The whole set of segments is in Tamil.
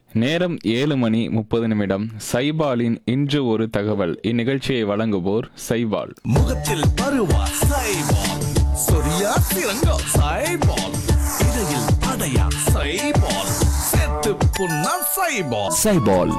நேரம் ஏழு மணி முப்பது நிமிடம் சைபாலின் இன்று ஒரு தகவல் இந்நிகழ்ச்சியை வழங்குவோர் சைபால் முகத்தில் பருவா சைபால் சொரியா சிறங்கோ சைபால் இடையில் படையா சைபால் செத்து புண்ணா சைபால் சைபால்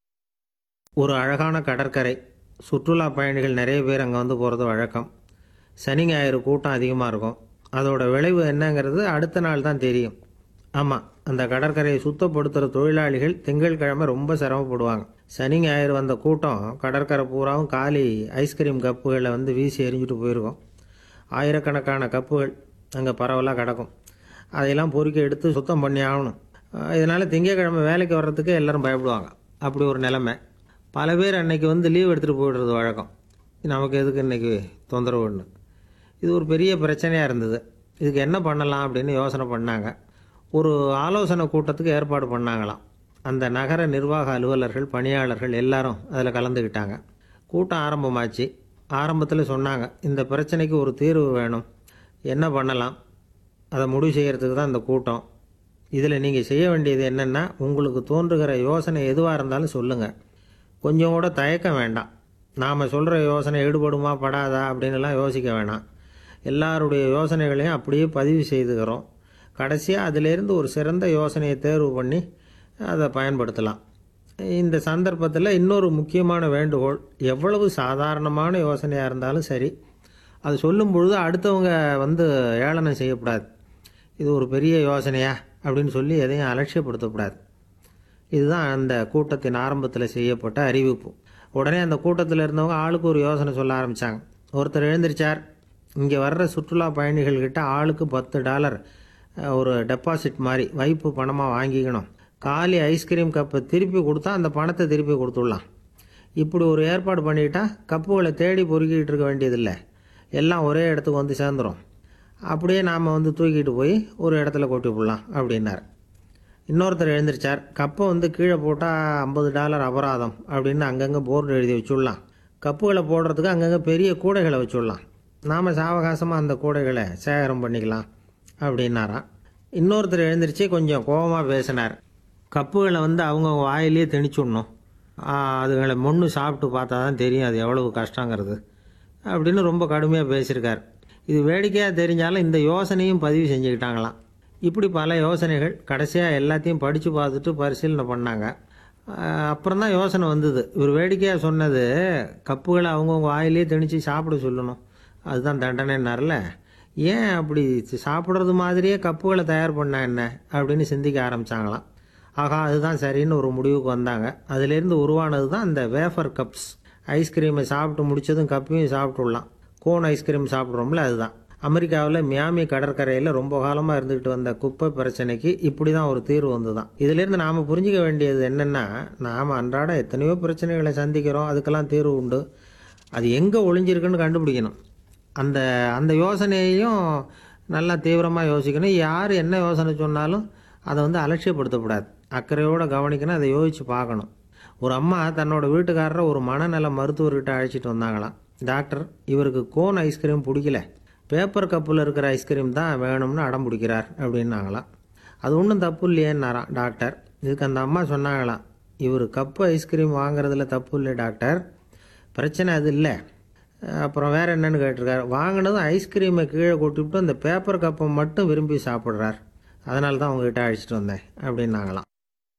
ஒரு அழகான கடற்கரை சுற்றுலா பயணிகள் நிறைய பேர் அங்கே வந்து போகிறது வழக்கம் சனி ஞாயிறு கூட்டம் அதிகமாக இருக்கும் அதோட விளைவு என்னங்கிறது அடுத்த நாள் தான் தெரியும் ஆமாம் அந்த கடற்கரையை சுத்தப்படுத்துகிற தொழிலாளிகள் திங்கட்கிழமை ரொம்ப சிரமப்படுவாங்க சனி ஞாயிறு வந்த கூட்டம் கடற்கரை பூராவும் காலி ஐஸ்கிரீம் கப்புகளை வந்து வீசி எறிஞ்சிட்டு போயிருக்கும் ஆயிரக்கணக்கான கப்புகள் அங்கே பரவலாக கிடக்கும் அதையெல்லாம் பொறுக்கி எடுத்து சுத்தம் பண்ணி ஆகணும் இதனால் திங்கட்கிழமை வேலைக்கு வர்றதுக்கு எல்லாரும் பயப்படுவாங்க அப்படி ஒரு நிலைமை பல பேர் அன்னைக்கு வந்து லீவ் எடுத்துகிட்டு போயிடுறது வழக்கம் நமக்கு எதுக்கு இன்னைக்கு தொந்தரவுன்னு இது ஒரு பெரிய பிரச்சனையாக இருந்தது இதுக்கு என்ன பண்ணலாம் அப்படின்னு யோசனை பண்ணாங்க ஒரு ஆலோசனை கூட்டத்துக்கு ஏற்பாடு பண்ணாங்களாம் அந்த நகர நிர்வாக அலுவலர்கள் பணியாளர்கள் எல்லாரும் அதில் கலந்துக்கிட்டாங்க கூட்டம் ஆரம்பமாச்சு ஆரம்பத்தில் சொன்னாங்க இந்த பிரச்சனைக்கு ஒரு தீர்வு வேணும் என்ன பண்ணலாம் அதை முடிவு செய்கிறதுக்கு தான் இந்த கூட்டம் இதில் நீங்கள் செய்ய வேண்டியது என்னென்னா உங்களுக்கு தோன்றுகிற யோசனை எதுவாக இருந்தாலும் சொல்லுங்கள் கொஞ்சம் கூட தயக்கம் வேண்டாம் நாம் சொல்கிற யோசனை ஈடுபடுமா படாதா அப்படின்னுலாம் யோசிக்க வேணாம் எல்லாருடைய யோசனைகளையும் அப்படியே பதிவு செய்துக்கிறோம் கடைசியாக அதிலேருந்து ஒரு சிறந்த யோசனையை தேர்வு பண்ணி அதை பயன்படுத்தலாம் இந்த சந்தர்ப்பத்தில் இன்னொரு முக்கியமான வேண்டுகோள் எவ்வளவு சாதாரணமான யோசனையாக இருந்தாலும் சரி அது சொல்லும் பொழுது அடுத்தவங்க வந்து ஏளனம் செய்யக்கூடாது இது ஒரு பெரிய யோசனையா அப்படின்னு சொல்லி எதையும் அலட்சியப்படுத்தக்கூடாது இதுதான் அந்த கூட்டத்தின் ஆரம்பத்தில் செய்யப்பட்ட அறிவிப்பு உடனே அந்த கூட்டத்தில் இருந்தவங்க ஆளுக்கு ஒரு யோசனை சொல்ல ஆரம்பித்தாங்க ஒருத்தர் எழுந்திருச்சார் இங்கே வர்ற சுற்றுலா பயணிகள்கிட்ட ஆளுக்கு பத்து டாலர் அஹ், ஒரு டெபாசிட் மாதிரி வைப்பு பணமாக வாங்கிக்கணும் காலி ஐஸ்கிரீம் கப்பை திருப்பி கொடுத்தா அந்த பணத்தை திருப்பி கொடுத்துடலாம் இப்படி ஒரு ஏற்பாடு பண்ணிட்டா கப்புகளை தேடி பொறுக்கிட்டு இருக்க வேண்டியதில்லை எல்லாம் ஒரே இடத்துக்கு வந்து சேர்ந்துரும் அப்படியே நாம் வந்து தூக்கிட்டு போய் ஒரு இடத்துல கொட்டி விடலாம் அப்படின்னார் இன்னொருத்தர் எழுந்திருச்சார் கப்பை வந்து கீழே போட்டால் ஐம்பது டாலர் அபராதம் அப்படின்னு அங்கங்கே போர்டு எழுதி வச்சுடலாம் கப்புகளை போடுறதுக்கு அங்கங்கே பெரிய கூடைகளை வச்சுடலாம் நாம் சாவகாசமாக அந்த கூடைகளை சேகரம் பண்ணிக்கலாம் அப்படின்னாராம் இன்னொருத்தர் எழுந்திருச்சு கொஞ்சம் கோபமாக பேசினார் கப்புகளை வந்து அவங்க வாயிலேயே திணிச்சுடணும் ஆ, அதுகளை மொன்று சாப்பிட்டு பார்த்தா தான் தெரியும் அது எவ்வளவு கஷ்டங்கிறது அப்படின்னு ரொம்ப கடுமையாக பேசியிருக்கார் இது வேடிக்கையாக தெரிஞ்சாலும் இந்த யோசனையும் பதிவு செஞ்சுக்கிட்டாங்களாம் இப்படி பல யோசனைகள் கடைசியாக எல்லாத்தையும் படித்து பார்த்துட்டு பரிசீலனை பண்ணாங்க அப்புறம் தான் யோசனை வந்தது இவர் வேடிக்கையாக சொன்னது கப்புகளை அவங்கவுங்க வாயிலேயே திணிச்சு சாப்பிட சொல்லணும் அதுதான் தண்டனைன்னார்ல ஏன் அப்படி சாப்பிட்றது மாதிரியே கப்புகளை தயார் பண்ணா என்ன அப்படின்னு சிந்திக்க ஆரம்பிச்சாங்களாம் ஆகா அதுதான் சரின்னு ஒரு முடிவுக்கு வந்தாங்க அதுலேருந்து உருவானது தான் இந்த வேஃபர் கப்ஸ் ஐஸ்கிரீமை சாப்பிட்டு முடிச்சதும் கப்பையும் சாப்பிட்டுடலாம் கோன் ஐஸ்கிரீம் சாப்பிட்றோம்ல அதுதான் அமெரிக்காவில் மியாமி கடற்கரையில் ரொம்ப காலமாக இருந்துகிட்டு வந்த குப்பை பிரச்சனைக்கு இப்படி தான் ஒரு தீர்வு வந்து தான் இதுலேருந்து நாம் புரிஞ்சிக்க வேண்டியது என்னென்னா நாம் அன்றாட எத்தனையோ பிரச்சனைகளை சந்திக்கிறோம் அதுக்கெல்லாம் தீர்வு உண்டு அது எங்கே ஒளிஞ்சிருக்குன்னு கண்டுபிடிக்கணும் அந்த அந்த யோசனையையும் நல்லா தீவிரமாக யோசிக்கணும் யார் என்ன யோசனை சொன்னாலும் அதை வந்து அலட்சியப்படுத்தக்கூடாது அக்கறையோடு கவனிக்கணும் அதை யோசித்து பார்க்கணும் ஒரு அம்மா தன்னோட வீட்டுக்காரரை ஒரு மனநல மருத்துவர்கிட்ட அழைச்சிட்டு வந்தாங்களாம் டாக்டர் இவருக்கு கோன் ஐஸ்கிரீம் பிடிக்கல பேப்பர் கப்பில் இருக்கிற ஐஸ்கிரீம் தான் வேணும்னு அடம் பிடிக்கிறார் அப்படின்னாங்களாம் அது ஒன்றும் தப்பு இல்லையேன்னாராம் டாக்டர் இதுக்கு அந்த அம்மா சொன்னாங்களாம் இவர் கப்பு ஐஸ்கிரீம் வாங்குறதுல தப்பு இல்லை டாக்டர் பிரச்சனை அது இல்லை அப்புறம் வேற என்னன்னு கேட்டிருக்காரு வாங்கினதும் ஐஸ்கிரீமை கீழே கொட்டிவிட்டு அந்த பேப்பர் கப்பை மட்டும் விரும்பி சாப்பிட்றார் அதனால தான் உங்ககிட்ட அழைச்சிட்டு வந்தேன் அப்படின்னாங்களாம்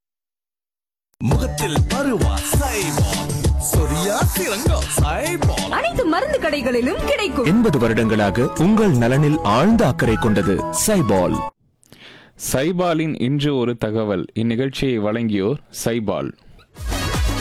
முகத்தில் பருவா சைபால் சொரியா சிறங்கோ சைபால் அனைத்து மருந்து கடைகளிலும் கிடைக்கும் எண்பது வருடங்களாக உங்கள் நலனில் ஆழ்ந்த அக்கறை கொண்டது சைபால் சைபாலின் இன்று ஒரு தகவல் இந்நிகழ்ச்சியை வழங்கியோர் சைபால்